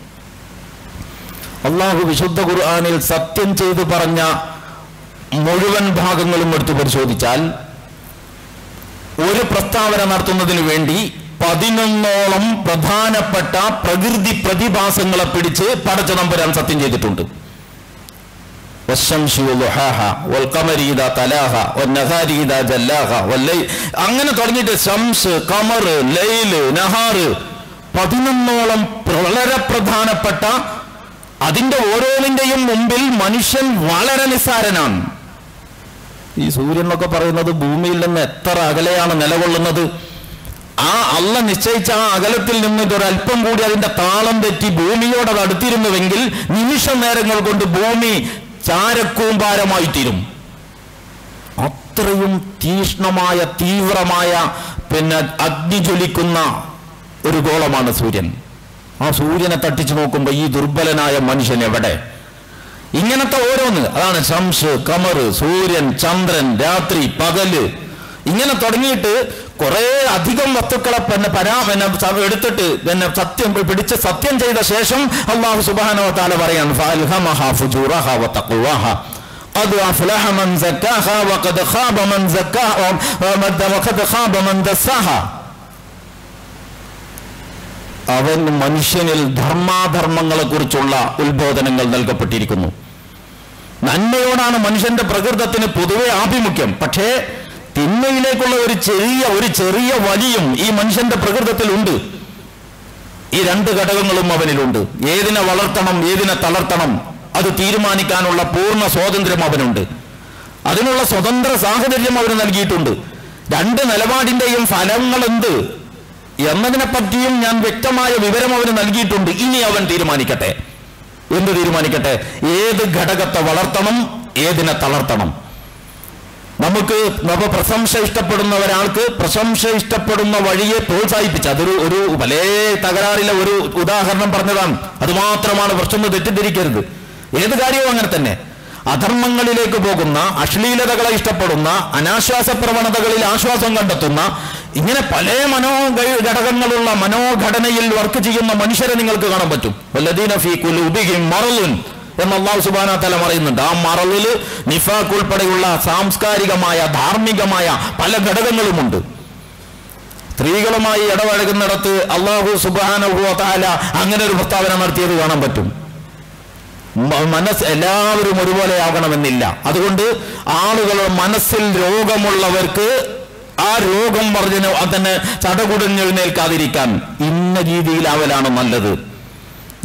അള്ളാഹു വിശുദ്ധ ഖുർആാനിൽ സത്യം ചെയ്തു പറഞ്ഞ മുഴുവൻ ഭാഗങ്ങളും എടുത്തു പരിശോധിച്ചാൽ ഒരു പ്രസ്താവന നടത്തുന്നതിന് വേണ്ടി പതിനൊന്നോളം പ്രധാനപ്പെട്ട പ്രകൃതി പ്രതിഭാസങ്ങളെ പിടിച്ച് പടച്ച നമ്പുരാൻ സത്യം ചെയ്തിട്ടുണ്ട് والشمس وضحاها والقمر إذا تلاها والنهار إذا جلاها والليل അങ്ങനെ തുടങ്ങിയിട്ട് ശംസ് കമർ ലൈല് നഹാറ് പതിനൊന്നോളം വളരെ പ്രധാനപ്പെട്ട അതിന്റെ ഓരോന്നിന്റെയും മുമ്പിൽ മനുഷ്യൻ വളരെ നിസ്സാരനാണ് ഈ സൂര്യൻ എന്നൊക്കെ പറയുന്നത് ഭൂമിയിൽ നിന്ന് എത്ര അകലെയാണ് നിലകൊള്ളുന്നത് ആ അള്ള നിശ്ചയിച്ച ആ അകലത്തിൽ നിന്നിട്ട് ഒരല്പം കൂടി അതിന്റെ താളം തെറ്റി ഭൂമിയോട് അത് അടുത്തിരുന്നുവെങ്കിൽ നിമിഷ നേരങ്ങൾ കൊണ്ട് ഭൂമി ചാരക്കൂമ്പാരമായി തീരും അത്രയും തീഷ്ണമായ തീവ്രമായ പിന്നെ അഗ്നി ജ്വലിക്കുന്ന ഒരു ഗോളമാണ് സൂര്യൻ ആ സൂര്യനെ തട്ടിച്ചു നോക്കുമ്പോൾ ഈ ദുർബലനായ മനുഷ്യൻ എവിടെ ഇങ്ങനത്തെ ഓരോന്ന് അതാണ് ശംസ് കമർ സൂര്യൻ ചന്ദ്രൻ രാത്രി പകല് ഇങ്ങനെ തുടങ്ങിയിട്ട് കുറെ അധികം വസ്തുക്കളെ പിന്നെ പരാ പിന്നെ സ- എടുത്തിട്ട് പിന്നെ സത്യം പിടിച്ച് സത്യം ചെയ്ത ശേഷം അള്ളാഹു സുബാനോ താല പറയാൻ ഫഅൽഹമഹാ ഫുജൂറഹാ വതഖ്വാഹ قد أفلح من زكاها وقد خاب من زكاها وقد خاب من دساها അവൻ മനുഷ്യനിൽ ധർമാധർമ്മങ്ങളെ കുറിച്ചുള്ള ഉത്ബോധനങ്ങൾ നൽകപ്പെട്ടിരിക്കുന്നു നന്മയോടാണ് മനുഷ്യന്റെ പ്രകൃതത്തിന് പൊതുവെ ആഭിമുഖ്യം പക്ഷേ തിന്മയിലേക്കുള്ള ഒരു ചെറിയ ഒരു ചെറിയ വലിയും ഈ മനുഷ്യന്റെ പ്രകൃതത്തിൽ ഉണ്ട് ഈ രണ്ട് ഘടകങ്ങളും അവനിലുണ്ട് ഏതിനെ വളർത്തണം ഏതിനെ തളർത്തണം അത് തീരുമാനിക്കാനുള്ള പൂർണ്ണ സ്വാതന്ത്ര്യം അവനുണ്ട് അതിനുള്ള സ്വതന്ത്ര സാഹചര്യം അവന് നൽകിയിട്ടുണ്ട് രണ്ട് നിലപാടിന്റെയും ഫലങ്ങൾ എന്ത് എന്നതിനെ പറ്റിയും ഞാൻ വ്യക്തമായ വിവരം അവന് നൽകിയിട്ടുണ്ട് ഇനി അവൻ തീരുമാനിക്കട്ടെ എന്ത് തീരുമാനിക്കട്ടെ ഏത് ഘടകത്തെ വളർത്തണം ഏതിനെ തളർത്തണം നമുക്ക് നവ പ്രശംസ ഇഷ്ടപ്പെടുന്ന ഒരാൾക്ക് പ്രശംസ ഇഷ്ടപ്പെടുന്ന വഴിയെ പ്രോത്സാഹിപ്പിച്ച് അതൊരു ഒരു പല തകരാറിലെ ഒരു ഉദാഹരണം പറഞ്ഞതാണ് അത് മാത്രമാണ് പ്രശ്നം തെറ്റിദ്ധരിക്കരുത് ഏത് കാര്യവും അങ്ങനെ തന്നെ അധർമ്മങ്ങളിലേക്ക് പോകുന്ന അശ്ലീലതകളെ ഇഷ്ടപ്പെടുന്ന അനാശ്വാസ പ്രവണതകളിൽ ആശ്വാസം കണ്ടെത്തുന്ന ഇങ്ങനെ പല മനോ ഗ- ഘടകങ്ങളുള്ള മനോഘടനയിൽ വർക്ക് ചെയ്യുന്ന മനുഷ്യരെ നിങ്ങൾക്ക് കാണാൻ പറ്റും വല്ലദീന ഫീ ഖുലൂബിഹിം മറളുൻ എന്ന് അള്ളാഹു സുബാന തല പറയുന്നുണ്ട് ആ മറവില് നിഫാഖ് ഉൾപ്പെടെയുള്ള സാംസ്കാരികമായ ധാർമ്മികമായ പല ഘടകങ്ങളുമുണ്ട് സ്ത്രീകളുമായി ഇടപഴകുന്നിടത്ത് അള്ളാഹു സുബാനുഭവ താല അങ്ങനെ ഒരു പ്രസ്താവന നടത്തിയത് കാണാൻ പറ്റും മ- മനസ്സ് എല്ലാവരും ഒരുപോലെ ആകണമെന്നില്ല അതുകൊണ്ട് ആളുകളുടെ മനസ്സിൽ രോഗമുള്ളവർക്ക് ആ രോഗം പറഞ്ഞ് അതിനെ ചടകുടഞ്ഞെഴുന്നേൽക്കാതിരിക്കാൻ ഇന്ന രീതിയിലാവലാണ് നല്ലത്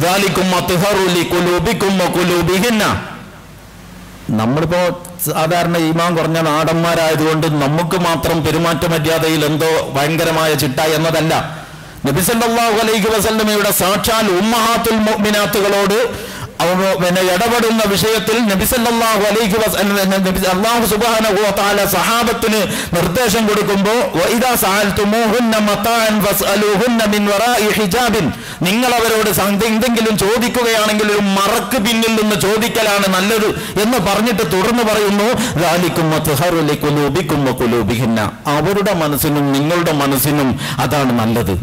ذَلِكُمْ أَطْهَرُ لِقُلُوبِكُمْ وَقُلُوبِهِنَّ നമ്മളിപ്പോ സാധാരണ ഈമാൻ കുറഞ്ഞ നാടന്മാരായതുകൊണ്ട് നമുക്ക് മാത്രം പെരുമാറ്റ മര്യാദയിൽ എന്തോ ഭയങ്കരമായ ചിട്ട എന്നതല്ല നബിസല്ലാഹു അലൈഹി വസല്ലമയുടെ സാക്ഷാൽ ഉമ്മഹാത്തുൽ മുഅ്മിനാത്തുകളോട് അവ പിന്നെ ഇടപെടുന്ന വിഷയത്തിൽ നബിസല്ലാഹു അലൈഹി വസ് അള്ളാഹു സുബ്ഹാനഹു വ തആല സഹാബത്തിന് നിർദ്ദേശം കൊടുക്കുമ്പോൾ വഇദാ സഅൽതുമൂഹുന്ന മതാഅൻ ഫസ്അലൂഹുന്ന മിൻ വറാഇ ഹിജാബിൻ നിങ്ങൾ അവരോട് സംഗ- എന്തെങ്കിലും ചോദിക്കുകയാണെങ്കിൽ ഒരു മറക്ക് പിന്നിൽ നിന്ന് ചോദിക്കലാണ് നല്ലത് എന്ന് പറഞ്ഞിട്ട് തുടർന്ന് പറയുന്നു റാലിക്കും ഖുലൂബിക്കും ഖുലൂബിഹിന്ന അവരുടെ മനസ്സിനും നിങ്ങളുടെ മനസ്സിനും അതാണ് നല്ലത്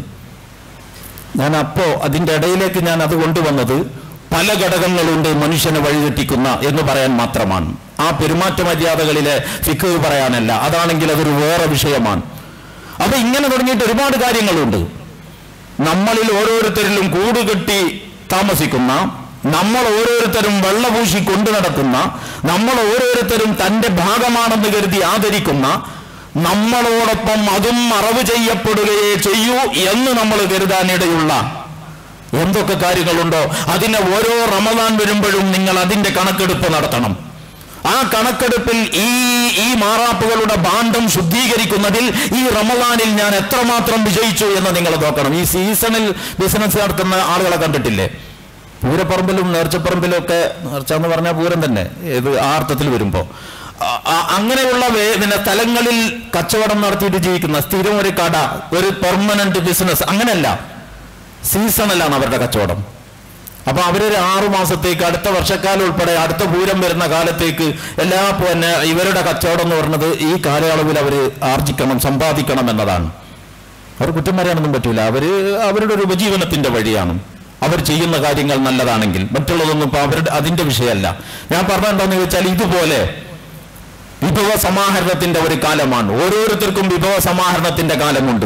ഞാൻ അപ്പോ അതിന്റെ ഇടയിലേക്ക് ഞാൻ അത് കൊണ്ടുവന്നത് പല ഘടകങ്ങളുണ്ട് മനുഷ്യനെ വഴിതെറ്റിക്കുന്ന എന്ന് പറയാൻ മാത്രമാണ് ആ പെരുമാറ്റ മര്യാദകളിലെ ഫിക്ക് പറയാനല്ല അതാണെങ്കിൽ അതൊരു വേറെ വിഷയമാണ് അപ്പൊ ഇങ്ങനെ തുടങ്ങിയിട്ട് ഒരുപാട് കാര്യങ്ങളുണ്ട് നമ്മളിൽ ഓരോരുത്തരിലും കൂടുകെട്ടി താമസിക്കുന്ന നമ്മൾ ഓരോരുത്തരും വെള്ളപൂശി കൊണ്ടു നടക്കുന്ന നമ്മൾ ഓരോരുത്തരും തന്റെ ഭാഗമാണെന്ന് കരുതി ആദരിക്കുന്ന നമ്മളോടൊപ്പം അതും മറവ് ചെയ്യപ്പെടുകയേ ചെയ്യൂ എന്ന് നമ്മൾ കരുതാനിടയുള്ള എന്തൊക്കെ കാര്യങ്ങളുണ്ടോ അതിനെ ഓരോ റമദാൻ വരുമ്പോഴും നിങ്ങൾ അതിന്റെ കണക്കെടുപ്പ് നടത്തണം ആ കണക്കെടുപ്പിൽ ഈ ഈ മാറാപ്പുകളുടെ ബാന്ധം ശുദ്ധീകരിക്കുന്നതിൽ ഈ റമദാനിൽ ഞാൻ എത്രമാത്രം വിജയിച്ചു എന്ന് നിങ്ങൾ നോക്കണം ഈ സീസണിൽ ബിസിനസ് നടത്തുന്ന ആളുകളെ കണ്ടിട്ടില്ലേ പൂരപ്പറമ്പിലും നേർച്ചപ്പറമ്പിലും ഒക്കെ നേർച്ച എന്ന് പറഞ്ഞാൽ പൂരം തന്നെ ഏത് ആ അർത്ഥത്തിൽ വരുമ്പോ ആ- ആ- അങ്ങനെയുള്ള വേ- പിന്നെ സ്ഥലങ്ങളിൽ കച്ചവടം നടത്തിയിട്ട് ജീവിക്കുന്ന സ്ഥിരം ഒരു കട ഒരു പെർമനന്റ് ബിസിനസ് അങ്ങനെയല്ല സീസണലാണ് അവരുടെ കച്ചവടം അപ്പൊ അവരൊരു ആറു മാസത്തേക്ക് അടുത്ത വർഷക്കാലം ഉൾപ്പെടെ അടുത്ത പൂരം വരുന്ന കാലത്തേക്ക് എല്ലാ പിന്നെ ഇവരുടെ കച്ചവടം എന്ന് പറയുന്നത് ഈ കാലയളവിൽ അവർ ആർജിക്കണം സമ്പാദിക്കണം എന്നതാണ് അവർ കുറ്റം പറയാനൊന്നും പറ്റൂല അവര് അവരുടെ ഒരു ഉപജീവനത്തിന്റെ വഴിയാണ് അവർ ചെയ്യുന്ന കാര്യങ്ങൾ നല്ലതാണെങ്കിൽ മറ്റുള്ളതൊന്നും ഇപ്പൊ അവരുടെ അതിന്റെ വിഷയമല്ല ഞാൻ പറഞ്ഞെന്താന്ന് ചോദിച്ചാൽ ഇതുപോലെ വിഭവ സമാഹരണത്തിന്റെ ഒരു കാലമാണ് ഓരോരുത്തർക്കും വിഭവ സമാഹരണത്തിന്റെ കാലമുണ്ട്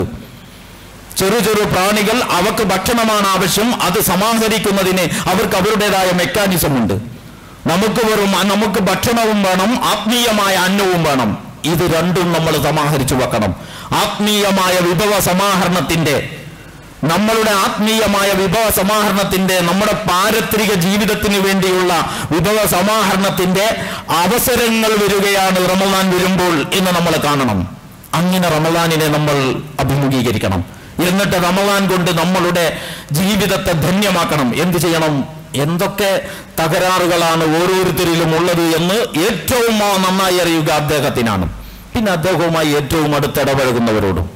ചെറു ചെറു പ്രാണികൾ അവക്ക് ഭക്ഷണമാണ് ആവശ്യം അത് സമാഹരിക്കുന്നതിന് അവർക്ക് അവരുടേതായ മെക്കാനിസം ഉണ്ട് നമുക്ക് വെറും നമുക്ക് ഭക്ഷണവും വേണം ആത്മീയമായ അന്നവും വേണം ഇത് രണ്ടും നമ്മൾ സമാഹരിച്ചു വെക്കണം ആത്മീയമായ വിഭവ സമാഹരണത്തിന്റെ നമ്മളുടെ ആത്മീയമായ വിഭവ സമാഹരണത്തിന്റെ നമ്മുടെ പാരത്രിക ജീവിതത്തിന് വേണ്ടിയുള്ള വിഭവ സമാഹരണത്തിന്റെ അവസരങ്ങൾ വരികയാണ് റമദാൻ വരുമ്പോൾ എന്ന് നമ്മൾ കാണണം അങ്ങനെ റമദാനിനെ നമ്മൾ അഭിമുഖീകരിക്കണം എന്നിട്ട് റമദാൻ കൊണ്ട് നമ്മളുടെ ജീവിതത്തെ ധന്യമാക്കണം എന്ത് ചെയ്യണം എന്തൊക്കെ തകരാറുകളാണ് ഓരോരുത്തരിലും ഉള്ളത് എന്ന് ഏറ്റവും ആ നന്നായി അറിയുക അദ്ദേഹത്തിനാണ് പിന്നെ അദ്ദേഹവുമായി ഏറ്റവും അടുത്തിടപഴകുന്നവരോടും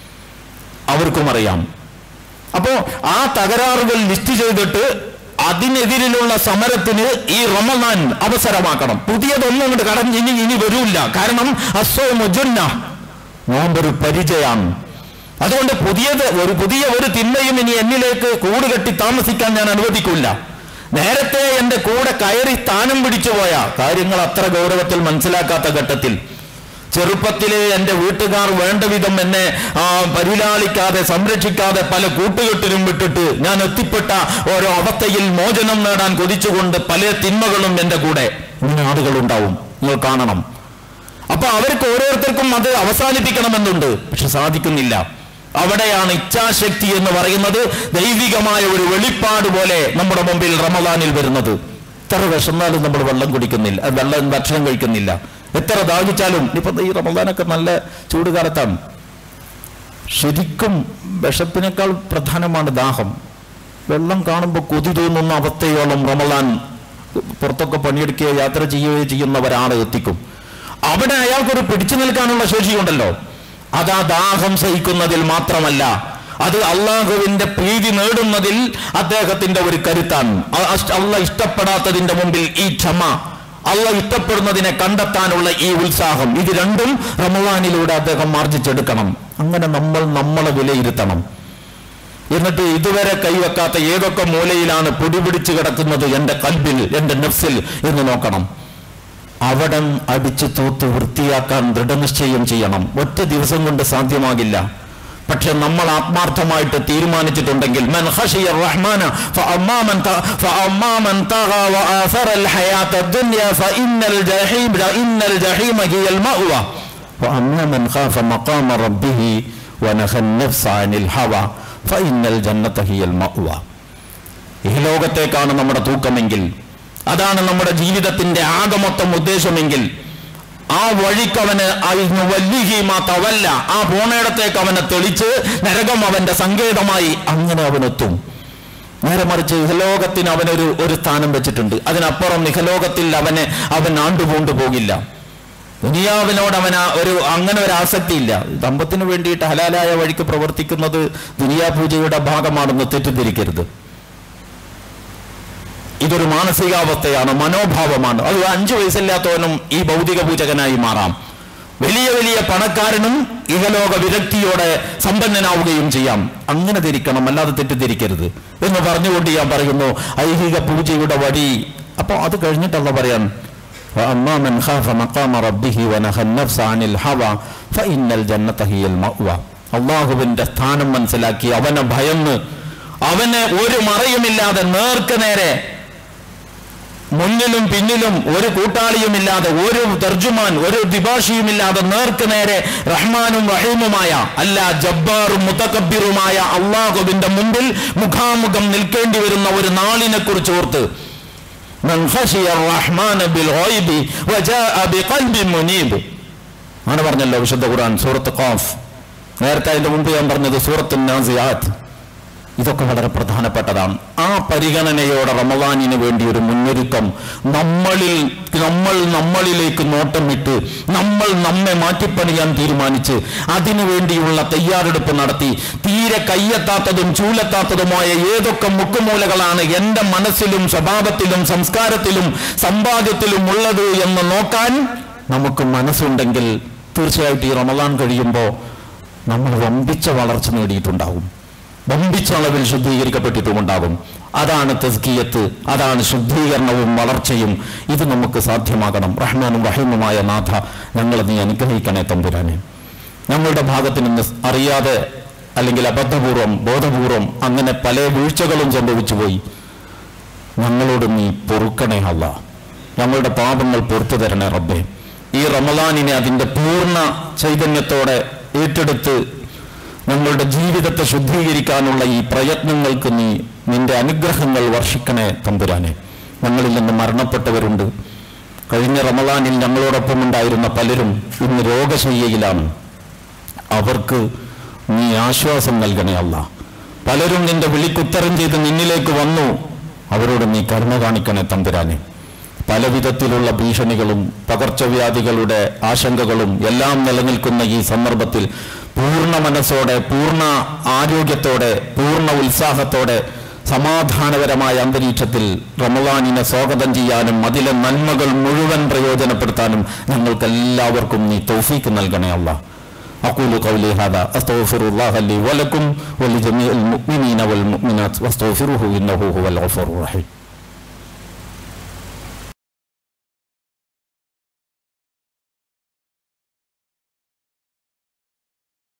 അവർക്കും അറിയാം അപ്പോ ആ തകരാറുകൾ ലിസ്റ്റ് ചെയ്തിട്ട് അതിനെതിരിലുള്ള സമരത്തിന് ഈ റമദാൻ അവസരമാക്കണം പുതിയതൊന്നും ഇങ്ങോട്ട് കടഞ്ഞ് ഇനി ഇനി വരൂല്ല കാരണം അസോ മുജുന്ന നോമ്പൊരു പരിചയമാണ് അതുകൊണ്ട് പുതിയത് ഒരു പുതിയ ഒരു തിന്മയും ഇനി എന്നിലേക്ക് കൂടുകെട്ടി താമസിക്കാൻ ഞാൻ അനുവദിക്കില്ല നേരത്തെ എന്റെ കൂടെ കയറി സ്ഥാനം പിടിച്ചു പോയ കാര്യങ്ങൾ അത്ര ഗൗരവത്തിൽ മനസ്സിലാക്കാത്ത ഘട്ടത്തിൽ ചെറുപ്പത്തിലെ എൻ്റെ വീട്ടുകാർ വേണ്ട വിധം എന്നെ ആ, പരിലാളിക്കാതെ സംരക്ഷിക്കാതെ പല കൂട്ടുകെട്ടിലും വിട്ടിട്ട് ഞാൻ എത്തിപ്പെട്ട ഓരോ അവസ്ഥയിൽ മോചനം നേടാൻ കൊതിച്ചുകൊണ്ട് പല തിന്മകളും എൻ്റെ കൂടെ ഇങ്ങനെ ആളുകളുണ്ടാവും നിങ്ങൾ കാണണം അപ്പൊ അവർക്ക് ഓരോരുത്തർക്കും അത് അവസാനിപ്പിക്കണമെന്നുണ്ട് പക്ഷെ സാധിക്കുന്നില്ല അവിടെയാണ് ഇച്ഛാശക്തി എന്ന് പറയുന്നത് ദൈവികമായ ഒരു വെളിപ്പാട് പോലെ നമ്മുടെ മുമ്പിൽ റമദാനിൽ വരുന്നത് എത്ര വിഷന്നാലും നമ്മൾ വെള്ളം കുടിക്കുന്നില്ല അഹ് വെള്ളം ഭക്ഷണം കഴിക്കുന്നില്ല എത്ര ദാഹിച്ചാലും ഇപ്പൊ ഈ റമദാനൊക്കെ നല്ല ചൂട് കാലത്താണ് ശരിക്കും വിശപ്പിനേക്കാൾ പ്രധാനമാണ് ദാഹം വെള്ളം കാണുമ്പോൾ കൊതി തോന്നുന്ന അവസ്ഥയോളം റമദാൻ പുറത്തൊക്കെ പണിയെടുക്കുകയോ യാത്ര ചെയ്യുകയോ ചെയ്യുന്ന ഒരാളെ എത്തിക്കും അവിടെ അയാൾക്കൊരു പിടിച്ചു നിൽക്കാനുള്ള ശേഷിയുണ്ടല്ലോ അത് ആ ദാഹം സഹിക്കുന്നതിൽ മാത്രമല്ല അത് അള്ളാഹുവിന്റെ പ്രീതി നേടുന്നതിൽ അദ്ദേഹത്തിന്റെ ഒരു കരുത്താണ് അ- അഷ്- അള്ള ഇഷ്ടപ്പെടാത്തതിന്റെ മുമ്പിൽ ഈ ക്ഷമ അള്ള ഇഷ്ടപ്പെടുന്നതിനെ കണ്ടെത്താനുള്ള ഈ ഉത്സാഹം ഇത് രണ്ടും റമവാനിലൂടെ അദ്ദേഹം ആർജിച്ചെടുക്കണം അങ്ങനെ നമ്മൾ നമ്മളെ വിലയിരുത്തണം എന്നിട്ട് ഇതുവരെ കൈവെക്കാത്ത ഏതൊക്കെ മൂലയിലാണ് പൊടിപിടിച്ച് കിടക്കുന്നത് എന്റെ കൽബിൽ എന്റെ നെഫ്സിൽ എന്ന് നോക്കണം അവിടം അടിച്ചു തൂത്ത് വൃത്തിയാക്കാൻ ദൃഢനിശ്ചയം ചെയ്യണം ഒറ്റ ദിവസം കൊണ്ട് സാധ്യമാകില്ല പക്ഷെ നമ്മൾ ആത്മാർത്ഥമായിട്ട് തീരുമാനിച്ചിട്ടുണ്ടെങ്കിൽ മൻ ഖശിയ റഹ്മാന ഫഅമ്മാ മൻ ത- ഫഅമ്മാ മൻ തഗാ വആസറ الحياة الدنيا فإن الجحيم إن الجحيم هي المأوى وأما من خاف مقام ربه ونهى النفس عن الهوى فإن الجنة هي المأوى ഇഹലോകത്തേക്കാണ് നമ്മുടെ തൂക്കമെങ്കിൽ അതാണ് നമ്മുടെ ജീവിതത്തിന്റെ ആകമൊത്തം ഉദ്ദേശമെങ്കിൽ ആ വഴിക്ക് അവന് അയിന്നു വല്ലിഹീമാ തവല്ല ആ പോണയിടത്തേക്ക് അവനെ തെളിച്ച് നരകം അവന്റെ സങ്കേതമായി അങ്ങനെ അവനെത്തും നേരെ മറിച്ച് ഇഹലോകത്തിന് അവനൊരു ഒരു സ്ഥാനം വെച്ചിട്ടുണ്ട് അതിനപ്പുറം ഇഹലോകത്തിൽ അവനെ അവൻ ആണ്ടുപൂണ്ടു പോകില്ല ദുനിയാവിനോട് അവൻ ആ ഒരു അങ്ങനെ ഒരു ആസക്തിയില്ല ദമ്പത്തിന് വേണ്ടിയിട്ട് ഹലാലായ വഴിക്ക് പ്രവർത്തിക്കുന്നത് ദുനിയാ പൂജയുടെ ഭാഗമാണെന്ന് തെറ്റിദ്ധരിക്കരുത് ഇതൊരു മാനസികാവസ്ഥയാണ് മനോഭാവമാണ് അത് അഞ്ചു വയസ്സില്ലാത്തവനും ഈ ഭൗതിക പൂജകനായി മാറാം വലിയ വലിയ പണക്കാരനും ഇഹലോക വിരക്തിയോടെ സമ്പന്നനാവുകയും ചെയ്യാം അങ്ങനെ ധരിക്കണം അല്ലാതെ തെറ്റിദ്ധരിക്കരുത് എന്ന് പറഞ്ഞുകൊണ്ട് ഞാൻ പറയുന്നു ഐഹിക പൂജയുടെ വഴി അപ്പൊ അത് കഴിഞ്ഞിട്ടല്ല പറയാൻ وأما من خاف مقام ربه ونهى النفس عن الهوى فإن الجنة هي المأوى അള്ളാഹുവിന്റെ സ്ഥാനം മനസ്സിലാക്കി അവനെ ഭയന്ന് അവന് ഒരു മറയുമില്ലാതെ നേർക്ക് നേരെ മുന്നിലും പിന്നിലും ഒരു കൂട്ടാളിയുമില്ലാതെ ഒരു തർജുമാൻ ഒരു ദിഭാഷിയുമില്ലാതെ നേർക്ക് നേരെ റഹ്മാനും റഹീമുമായ അല്ല ജബ്ബാറും മുത്തക്കബിറുമായ അള്ളാഹുവിന്റെ മുമ്പിൽ മുഖാമുഖം നിൽക്കേണ്ടി വരുന്ന ഒരു നാളിനെ കുറിച്ച് ഓർത്ത് من خشي الرحمن بالغيب وجاء بقلب منيب അങ്ങനെ പറഞ്ഞല്ലോ വിശുദ്ധ ഖുർആൻ സൂറത്ത് ഖാഫ് നേരത്തെ അതിന്റെ മുമ്പ് ഞാൻ പറഞ്ഞത് സൂറത്ത് നാസിയാത്ത് ഇതൊക്കെ വളരെ പ്രധാനപ്പെട്ടതാണ് ആ പരിഗണനയോടെ റമദാനിന് വേണ്ടി ഒരു മുന്നൊരുക്കം നമ്മളിൽ നമ്മൾ നമ്മളിലേക്ക് നോട്ടമിട്ട് നമ്മൾ നമ്മെ മാറ്റിപ്പണിയാൻ തീരുമാനിച്ച് അതിനു വേണ്ടിയുള്ള തയ്യാറെടുപ്പ് നടത്തി തീരെ കയ്യെത്താത്തതും ചൂലെത്താത്തതുമായ ഏതൊക്കെ മുക്കുമൂലകളാണ് എൻ്റെ മനസ്സിലും സ്വഭാവത്തിലും സംസ്കാരത്തിലും സമ്പാദ്യത്തിലും ഉള്ളത് എന്ന് നോക്കാൻ നമുക്ക് മനസ്സുണ്ടെങ്കിൽ തീർച്ചയായിട്ടും ഈ റമദാൻ കഴിയുമ്പോൾ നമ്മൾ വമ്പിച്ച വളർച്ച നേടിയിട്ടുണ്ടാകും വമ്പിച്ച അളവിൽ ശുദ്ധീകരിക്കപ്പെട്ടിട്ടുമുണ്ടാകും അതാണ് തസ്കിയത്ത് അതാണ് ശുദ്ധീകരണവും വളർച്ചയും ഇത് നമുക്ക് സാധ്യമാകണം റഹ്മാനും റഹീമുമായ നാഥ ഞങ്ങളെ നീ അനുഗ്രഹിക്കണേ തമ്പുരാനെ ഞങ്ങളുടെ ഭാഗത്ത് നിന്ന് അറിയാതെ അല്ലെങ്കിൽ അബദ്ധപൂർവം ബോധപൂർവം അങ്ങനെ പല വീഴ്ചകളും സംഭവിച്ചു പോയി ഞങ്ങളോട് നീ പൊറുക്കണേ അല്ല ഞങ്ങളുടെ പാപങ്ങൾ പുറത്തു തരണേ റബ്ബേ ഈ റമലാനിനെ അതിന്റെ പൂർണ്ണ ചൈതന്യത്തോടെ ഏറ്റെടുത്ത് ഞങ്ങളുടെ ജീവിതത്തെ ശുദ്ധീകരിക്കാനുള്ള ഈ പ്രയത്നങ്ങൾക്ക് നീ നിന്റെ അനുഗ്രഹങ്ങൾ വർഷിക്കണേ തമ്പുരാനെ ഞങ്ങളിൽ നിന്ന് മരണപ്പെട്ടവരുണ്ട് കഴിഞ്ഞ റമദാനിൽ ഞങ്ങളോടൊപ്പം ഉണ്ടായിരുന്ന പലരും ഇന്ന് രോഗശയ്യയിലാണ് അവർക്ക് നീ ആശ്വാസം നൽകണേ അല്ല പലരും നിന്റെ വിളിക്കുത്തരം ചെയ്ത് നിന്നിലേക്ക് വന്നു അവരോട് നീ കരുണ കാണിക്കണേ തമ്പുരാനെ പല വിധത്തിലുള്ള ഭീഷണികളും പകർച്ചവ്യാധികളുടെ ആശങ്കകളും എല്ലാം നിലനിൽക്കുന്ന ഈ സന്ദർഭത്തിൽ പൂർണ്ണ മനസ്സോടെ പൂർണ്ണ ആരോഗ്യത്തോടെ പൂർണ്ണ ഉത്സാഹത്തോടെ സമാധാനപരമായ അന്തരീക്ഷത്തിൽ റമലാനിനെ സ്വാഗതം ചെയ്യാനും അതിലെ നന്മകൾ മുഴുവൻ പ്രയോജനപ്പെടുത്താനും ഞങ്ങൾക്ക് എല്ലാവർക്കും നീ തൗഫീക്ക് നൽകണേ അല്ല أقول قولي هذا أستغفر الله لي ولكم ولجميع المؤمنين والمؤمنات واستغفروه إنه هو الغفور الرحيم